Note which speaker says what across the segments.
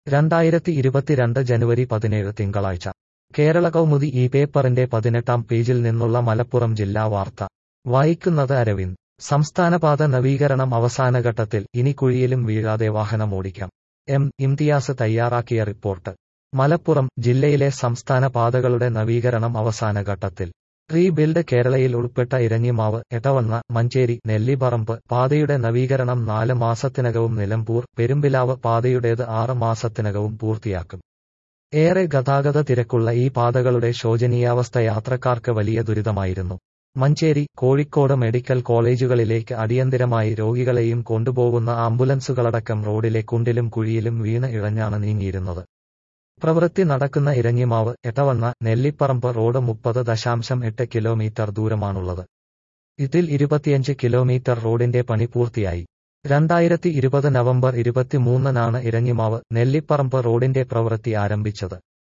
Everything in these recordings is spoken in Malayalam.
Speaker 1: രണ്ടായിരത്തി ഇരുപത്തിരണ്ട് ജനുവരി പതിനേഴ് തിങ്കളാഴ്ച കേരള കൗമുദി ഈ പേപ്പറിന്റെ പതിനെട്ടാം പേജിൽ നിന്നുള്ള മലപ്പുറം ജില്ലാ വാർത്ത വായിക്കുന്നത് അരവിന്ദ് സംസ്ഥാനപാത നവീകരണം അവസാനഘട്ടത്തിൽ ഇനി കുഴിയിലും വീഴാതെ വാഹനമോടിക്കാം എം ഇംതിയാസ് തയ്യാറാക്കിയ റിപ്പോർട്ട് മലപ്പുറം ജില്ലയിലെ സംസ്ഥാന പാതകളുടെ നവീകരണം അവസാനഘട്ടത്തിൽ റീബിൽഡ് കേരളയിൽ ഉൾപ്പെട്ട ഇരഞ്ഞിമാവ് എടവണ്ണ മഞ്ചേരി നെല്ലിപ്പറമ്പ് പാതയുടെ നവീകരണം നാല് മാസത്തിനകവും നിലമ്പൂർ പെരുമ്പിലാവ് പാതയുടേത് ആറ് മാസത്തിനകവും പൂർത്തിയാക്കും ഏറെ ഗതാഗത തിരക്കുള്ള ഈ പാതകളുടെ ശോചനീയാവസ്ഥ യാത്രക്കാർക്ക് വലിയ ദുരിതമായിരുന്നു മഞ്ചേരി കോഴിക്കോട് മെഡിക്കൽ കോളേജുകളിലേക്ക് അടിയന്തിരമായി രോഗികളെയും കൊണ്ടുപോകുന്ന ആംബുലൻസുകളടക്കം റോഡിലെ കുണ്ടിലും കുഴിയിലും വീണ് ഇഴഞ്ഞാണ് നീങ്ങിയിരുന്നത് പ്രവൃത്തി നടക്കുന്ന ഇരഞ്ഞിമാവ് എട്ടവണ്ണ നെല്ലിപ്പറമ്പ് റോഡ് മുപ്പത് ദശാംശം എട്ട് കിലോമീറ്റർ ദൂരമാണുള്ളത് ഇതിൽ ഇരുപത്തിയഞ്ച് കിലോമീറ്റർ റോഡിന്റെ പണി പൂർത്തിയായി രണ്ടായിരത്തി ഇരുപത് നവംബർ ഇരുപത്തിമൂന്നിനാണ് ഇരഞ്ഞിമാവ് നെല്ലിപ്പറമ്പ് റോഡിന്റെ പ്രവൃത്തി ആരംഭിച്ചത്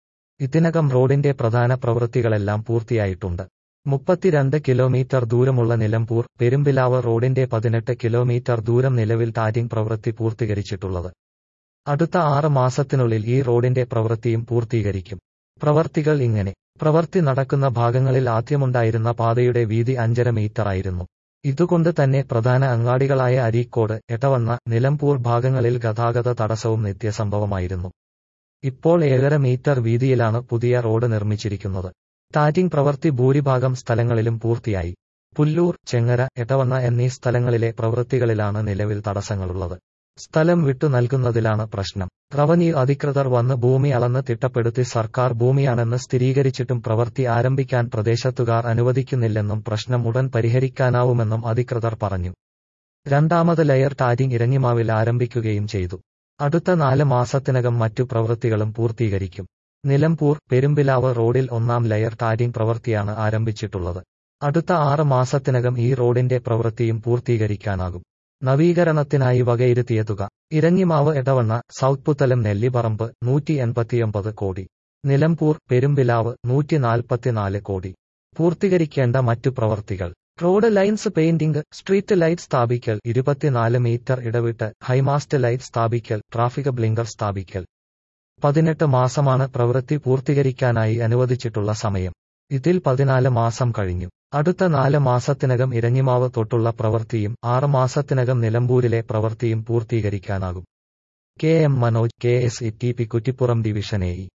Speaker 1: ഇതിനകം റോഡിന്റെ പ്രധാന പ്രവൃത്തികളെല്ലാം പൂർത്തിയായിട്ടുണ്ട് മുപ്പത്തിരണ്ട് കിലോമീറ്റർ ദൂരമുള്ള നിലമ്പൂർ പെരുമ്പിലാവ് റോഡിന്റെ പതിനെട്ട് കിലോമീറ്റർ ദൂരം നിലവിൽ ടാറ്റിംഗ് പ്രവൃത്തി പൂർത്തീകരിച്ചിട്ടുള്ളത് അടുത്ത ആറ് മാസത്തിനുള്ളിൽ ഈ റോഡിന്റെ പ്രവൃത്തിയും പൂർത്തീകരിക്കും പ്രവർത്തികൾ ഇങ്ങനെ പ്രവൃത്തി നടക്കുന്ന ഭാഗങ്ങളിൽ ആദ്യമുണ്ടായിരുന്ന പാതയുടെ വീതി അഞ്ചര മീറ്ററായിരുന്നു ഇതുകൊണ്ട് തന്നെ പ്രധാന അങ്ങാടികളായ അരീക്കോട് എടവണ്ണ നിലമ്പൂർ ഭാഗങ്ങളിൽ ഗതാഗത തടസ്സവും നിത്യസംഭവമായിരുന്നു ഇപ്പോൾ ഏഴര മീറ്റർ വീതിയിലാണ് പുതിയ റോഡ് നിർമ്മിച്ചിരിക്കുന്നത് ടാറ്റിംഗ് പ്രവൃത്തി ഭൂരിഭാഗം സ്ഥലങ്ങളിലും പൂർത്തിയായി പുല്ലൂർ ചെങ്ങര എടവണ്ണ എന്നീ സ്ഥലങ്ങളിലെ പ്രവൃത്തികളിലാണ് നിലവിൽ തടസ്സങ്ങളുള്ളത് സ്ഥലം വിട്ടു നൽകുന്നതിലാണ് പ്രശ്നം റവന്യൂ അധികൃതർ വന്ന് ഭൂമി അളന്ന് തിട്ടപ്പെടുത്തി സർക്കാർ ഭൂമിയാണെന്ന് സ്ഥിരീകരിച്ചിട്ടും പ്രവൃത്തി ആരംഭിക്കാൻ പ്രദേശത്തുകാർ അനുവദിക്കുന്നില്ലെന്നും പ്രശ്നം ഉടൻ പരിഹരിക്കാനാവുമെന്നും അധികൃതർ പറഞ്ഞു രണ്ടാമത് ലെയർ ടാറ്റിംഗ് ഇരങ്ങിമാവിൽ ആരംഭിക്കുകയും ചെയ്തു അടുത്ത നാല് മാസത്തിനകം മറ്റു പ്രവൃത്തികളും പൂർത്തീകരിക്കും നിലമ്പൂർ പെരുമ്പിലാവ് റോഡിൽ ഒന്നാം ലെയർ ടാറ്റിംഗ് പ്രവൃത്തിയാണ് ആരംഭിച്ചിട്ടുള്ളത് അടുത്ത ആറ് മാസത്തിനകം ഈ റോഡിന്റെ പ്രവൃത്തിയും പൂർത്തീകരിക്കാനാകും നവീകരണത്തിനായി വകയിരുത്തിയ തുക ഇരഞ്ഞിമാവ് എടവണ്ണ സൗത്ത് പുത്തലം നെല്ലിപ്പറമ്പ് നൂറ്റി എൺപത്തിയൊമ്പത് കോടി നിലമ്പൂർ പെരുമ്പിലാവ് നൂറ്റി നാൽപ്പത്തിനാല് കോടി പൂർത്തീകരിക്കേണ്ട മറ്റു പ്രവർത്തികൾ road lines painting street light സ്ഥാപിക്കൽ ഇരുപത്തിനാല് മീറ്റർ ഇടവിട്ട് ഹൈമാസ്റ്റ് ലൈറ്റ് സ്ഥാപിക്കൽ ട്രാഫിക് ബ്ലിങ്കർ സ്ഥാപിക്കൽ പതിനെട്ട് മാസമാണ് പ്രവൃത്തി പൂർത്തീകരിക്കാനായി അനുവദിച്ചിട്ടുള്ള സമയം ഇതിൽ പതിനാല് മാസം കഴിഞ്ഞു അടുത്ത നാല് മാസത്തിനകം ഇരഞ്ഞിമാവ് തൊട്ടുള്ള പ്രവൃത്തിയും ആറ് മാസത്തിനകം നിലമ്പൂരിലെ പ്രവൃത്തിയും പൂർത്തീകരിക്കാനാകും K M Manoj K S E T P Kuttippuram division A